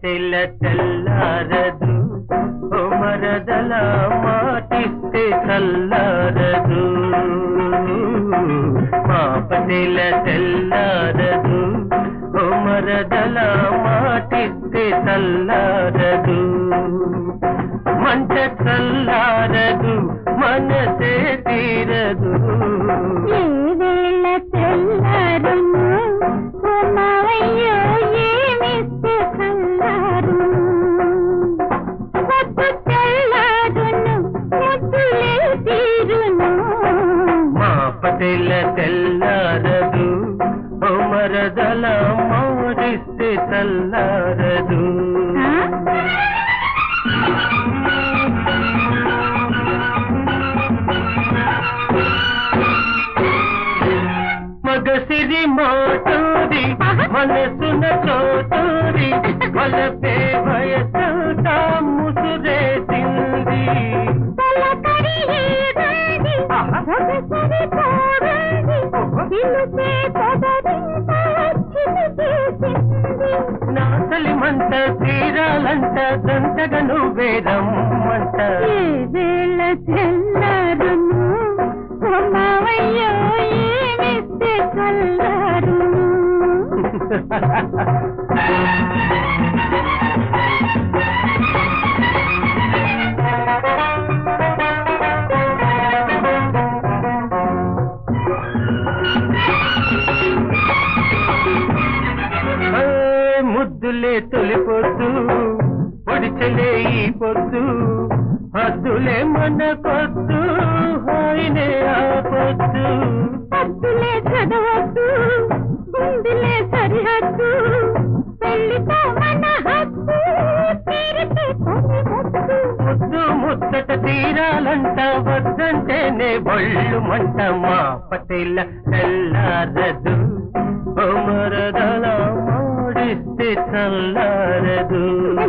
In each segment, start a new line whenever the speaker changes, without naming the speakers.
పటెల తెల్లారదు ఓ మరదల మాటిస్తే చల్లారదు మా పటెల తెల్లారదు ఓ మరదల మాటిస్తే చల్లారదు మంట చల్లారదు మనసే తీరదు
ఏ వేళ తెల్లారును ఓ మావయ్యో ఏమిస్తే చల్లారును పొద్దు తెల్లారును ముద్దులే తీరును
మా పటెల తెల్లారదు ఓ మరదల మాడిస్తే చల్లారదు మగసిరి మాటూరి మనసున చోటూరి వలపే వయసంతా ముసురేసింది
తలకరి ఏదండి ఒకసారి పోరండి పిలిచే పదవింత చిలికేసింది
నా మంట తీరాలంట దంతగా నువ్వే రమ్మంట
ఏ వేళ తెల్లారును ఓ మావయ్యో ఏమిస్తే చల్లారును
ఏ ముద్దులే తొలిపొద్దు పొడిచలే ఈ పొద్దు హద్దులే మన పొద్దు హాయినే ఆ పొద్దు
పద్దులే చదవద్దు ముందులే సరిహద్దు పెళ్లితో మన హక్కు తీరితే పని ముద్దు
ముద్దు ముచ్చట తీరాలంట వద్దంటేనే బళ్ళు మంట మా పటేల తెల్లారదు ఓ మరదల మాడిస్తే చల్లారదు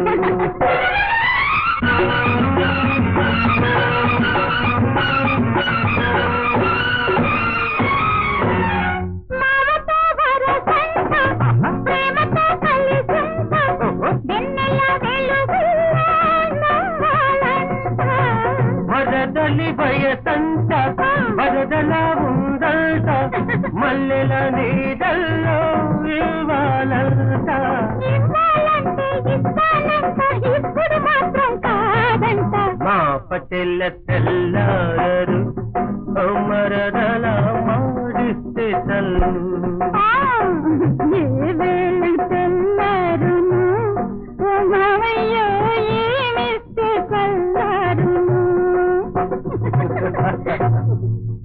మామతో వరసంత ప్రేమతో కలిసంత వెన్నెల వెలుగులా నవ్వాలంట
వరదలి వయసంత వరదల ఉందంట మల్లెల నీడల్లో ఇవ్వాలంట
ఇవ్వాలంటే ఇస్తానంట ఇప్పుడు మాత్రం కాదంట
మా పటెల తెల్లారు ఓ మరదల మాడిస్తే చల్లు
ఆ, ఏ వేళ తెల్లారును ఓ మావయ్యో ఏమిస్తే చల్లారును